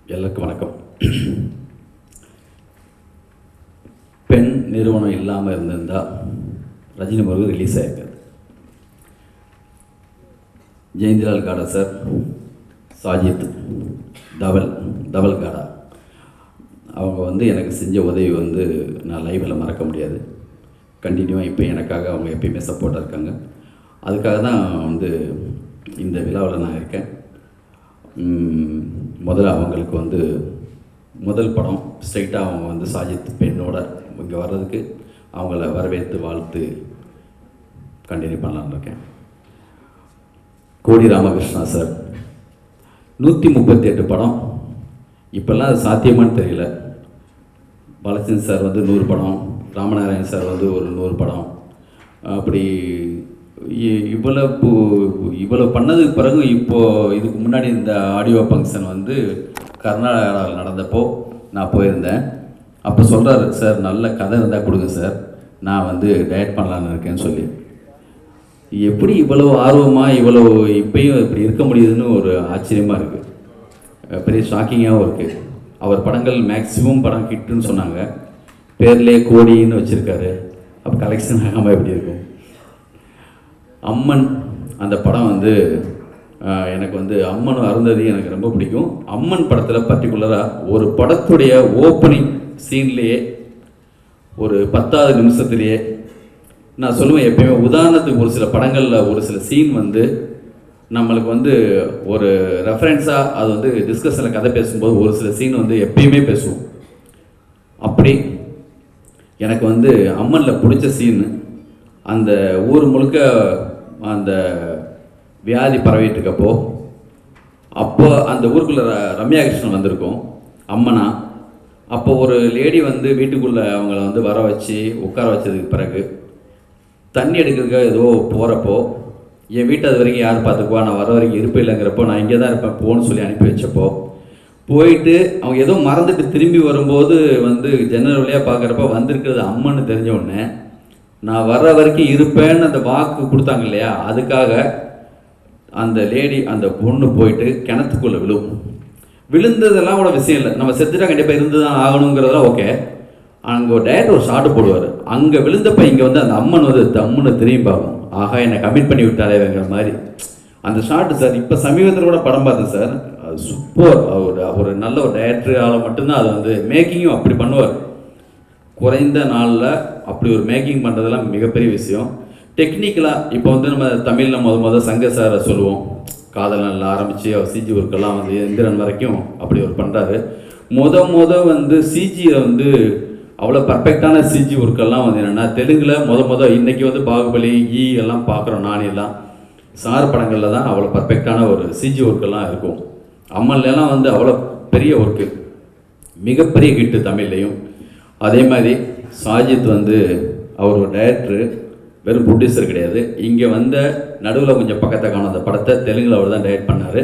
எல்லாருக்கும் வணக்கம் பெண் நிறுவனம் இல்லாமல் இருந்திருந்தால் ரஜினி முருகன் ரிலீஸ் ஆயிருக்காது ஜெயந்திலால் காடா சார் சாஜித் தவல் தவல் காடா அவங்க வந்து எனக்கு செஞ்ச உதவி வந்து நான் லைவில் மறக்க முடியாது கண்டினியூவாக இப்போ எனக்காக அவங்க எப்பயுமே சப்போர்ட்டாக இருக்காங்க அதுக்காக தான் வந்து இந்த விழாவில் நான் இருக்கேன் உம், முதல்ல அவங்களுக்கு வந்து முதல் படம் ஸ்ட்ரைட்டாக அவங்க வந்து சாஜித் பெண்ணோட இங்கே வர்றதுக்கு அவங்கள வரவேற்று வாழ்த்து கண்டினியூ பண்ணலான்னு இருக்கேன் கோடி ராமகிருஷ்ணா சார் நூற்றி முப்பத்தி எட்டு படம் இப்போல்லாம் அது சாத்தியமான்னு தெரியல பாலச்சந்திரன் சார் வந்து நூறு படம் ராமநாராயணன் சார் வந்து ஒரு நூறு படம் அப்படி இ- இவ்வளவு இவ்வளவு பண்ணதுக்கு பிறகு இப்போது இதுக்கு முன்னாடி இந்த ஆடியோ ஃபங்க்ஷன் வந்து கர்நாடகாவில் நடந்தப்போ நான் போயிருந்தேன் அப்போ சொல்கிறாரு சார் நல்ல கதை இருந்தால் கொடுங்க சார் நான் வந்து டயட் பண்ணலான்னு இருக்கேன்னு சொல்லி எப்படி இவ்வளவு ஆர்வமாக இவ்வளவு இப்பயும் இப்படி இருக்க முடியுதுன்னு ஒரு ஆச்சரியமாக இருக்குது பெரிய ஷாக்கிங்காகவும் இருக்குது அவர் படங்கள் மேக்ஸிமம் படம் ஹிட்டுன்னு சொன்னாங்க பேர்லேயே கோடின்னு வச்சுருக்காரு அப்போ கலெக்ஷன் ஆகாமல் எப்படி இருக்கும் அம்மன் அந்த படம் வந்து அஹ், எனக்கு வந்து அம்மன் அருந்ததி எனக்கு ரொம்ப பிடிக்கும் அம்மன் படத்தில் பர்டிகுலராக ஒரு படத்துடைய ஓப்பனிங் சீன்லேயே ஒரு பத்தாவது நிமிஷத்துலேயே நான் சொல்லுவேன் எப்பயுமே உதாரணத்துக்கு ஒரு சில படங்களில் ஒரு சில சீன் வந்து நம்மளுக்கு வந்து ஒரு ரெஃபரன்ஸாக அது வந்து டிஸ்கஷனில் கதை பேசும்போது ஒரு சில சீன் வந்து எப்பயுமே பேசுவோம் அப்படி எனக்கு வந்து அம்மனில் பிடிச்ச சீன் அந்த ஊர் முழுக்க அந்த வியாதி பரவிட்டு இருக்கப்போ அப்போ அந்த ஊருக்குள்ள ர- ரம்யா கிருஷ்ணன் வந்திருக்கும் அம்மனா அப்போ ஒரு லேடி வந்து வீட்டுக்குள்ளே அவங்கள வந்து வர வச்சு உட்கார வச்சதுக்கு பிறகு தண்ணி எடுக்கிறதுக்காக ஏதோ போகிறப்போ என் வீட்டை அது வரைக்கும் யார் பார்த்துக்குவா நான் வர வரைக்கும் இருப்பு இல்லைங்கிறப்போ நான் இங்கே தான் இருப்பேன் போன்னு சொல்லி அனுப்பி வச்சப்போ போயிட்டு அவங்க ஏதோ மறந்துட்டு திரும்பி வரும்போது வந்து ஜன்னல் வழியாக பார்க்குறப்ப வந்திருக்கிறது அம்மன்னு தெரிஞ்ச உடனே நான் வர்ற வரைக்கும் இருப்பேன்னு அந்த வாக்கு கொடுத்தாங்க இல்லையா அதுக்காக அந்த லேடி அந்த பொண்ணு போயிட்டு கிணத்துக்குள்ளே விழும் விழுந்ததெல்லாம் கூட விஷயம் இல்லை நம்ம செத்துட்டா கண்டிப்பாக இருந்து தான் ஆகணுங்கிறதெல்லாம் ஓகே அங்கே ஒரு டேரக்டர் ஒரு ஷாட்டு போடுவார் அங்கே விழுந்தப்ப இங்கே வந்து அந்த அம்மன் வந்து தம்முன்னு திரும்பி பார்க்கும் ஆகா என்னை கமிட் பண்ணி விட்டாரேங்கிற மாதிரி அந்த ஷாட்டு சார் இப்போ சமீபத்தில் கூட படம் பார்த்தேன் சார் அது சூப்பர் அவர் ஒரு நல்ல ஒரு டேரக்டரால் மட்டும்தான் அது வந்து மேக்கிங்கும் அப்படி பண்ணுவார் குறைந்த நாளில் அப்படி ஒரு மேக்கிங் பண்ணுறதெல்லாம் மிகப்பெரிய விஷயம் டெக்னிக்கலாக இப்போ வந்து நம்ம தமிழில் முத முத சங்க சாரை சொல்லுவோம் காதல் நல்ல ஆரம்பித்து அவர் சிஜி ஒர்க்கெல்லாம் வந்து எந்திரன் வரைக்கும் அப்படி ஒரு பண்ணுறாரு முத முத வந்து சிஜியை வந்து அவ்வளோ பர்ஃபெக்டான சிஜி ஒர்க்கெல்லாம் வந்து என்னென்னா தெலுங்கில் முத முத இன்னைக்கு வந்து பாகுபலி ஈ எல்லாம் பார்க்குறோம் நானி எல்லாம் சார் படங்களில் தான் அவ்வளோ பர்ஃபெக்டான ஒரு சிஜி ஒர்க்கெல்லாம் இருக்கும் அம்மன்லாம் வந்து அவ்வளோ பெரிய ஒர்க்கு மிகப்பெரிய ஹிட்டு தமிழ்லையும் அதே மாதிரி சாஜித் வந்து அவர் ஒரு டைரக்டரு வெறும் ப்ரொடியூசர் கிடையாது இங்கே வந்த நடுவில் கொஞ்சம் பக்கத்தை காணும் அந்த படத்தை தெலுங்கில் அவர் தான் டைரக்ட் பண்ணார்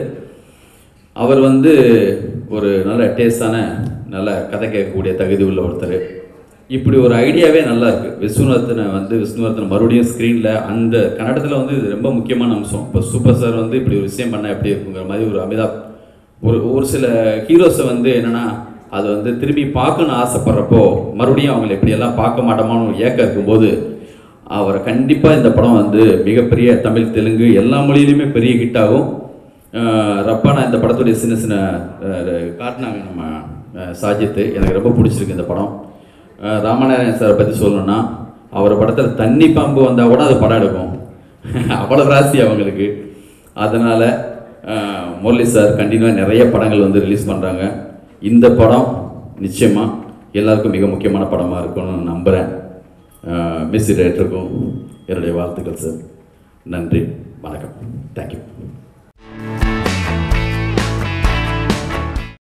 அவர் வந்து ஒரு நல்ல டேஸ்டான நல்ல கதை கேட்கக்கூடிய தகுதி உள்ள ஒருத்தர் இப்படி ஒரு ஐடியாவே நல்லா இருக்கு விஸ்வநாதனை வந்து விஷ்ணுவர்தனை மறுபடியும் ஸ்க்ரீனில் அந்த கன்னடத்தில் வந்து இது ரொம்ப முக்கியமான அம்சம் இப்போ சூப்பர் ஸ்டார் வந்து இப்படி ஒரு விஷயம் பண்ணால் எப்படி இருக்குங்கிற மாதிரி ஒரு அமிதாப் ஒரு ஒரு சில ஹீரோஸை வந்து என்னன்னா அது வந்து திரும்பி பார்க்கணும்னு ஆசைப்படுறப்போ மறுபடியும் அவங்களை எப்படியெல்லாம் பார்க்க மாட்டோமான்னு ஒரு ஏக்கம் இருக்கும்போது அவரை கண்டிப்பாக இந்த படம் வந்து மிகப்பெரிய தமிழ் தெலுங்கு எல்லா மொழியிலுமே பெரிய ஹிட் ஆகும் அஹ் ரப்பானா இந்த படத்துடைய சின்ன சின்ன அஹ், காட்டினாங்க நம்ம அஹ், சாஜித்து எனக்கு ரொம்ப பிடிச்சிருக்கு இந்த படம் அஹ், ராமநாராயணன் சாரை பற்றி சொல்லணும்னா அவர் படத்தில் தண்ணி பாம்பு வந்தால் கூட அது படம் எடுக்கும் அவ்வளோ ராசி அவங்களுக்கு அதனால் முரளி சார் கண்டினியூவாக நிறைய படங்கள் வந்து ரிலீஸ் பண்ணுறாங்க இந்த படம் நிச்சயமாக எல்லாருக்கும் மிக முக்கியமான படமாக இருக்கும்னு நம்புகிறேன் மிஸ் டேரக்டருக்கும் என்னுடைய வாழ்த்துக்கள் சார் நன்றி வணக்கம் தேங்க்யூ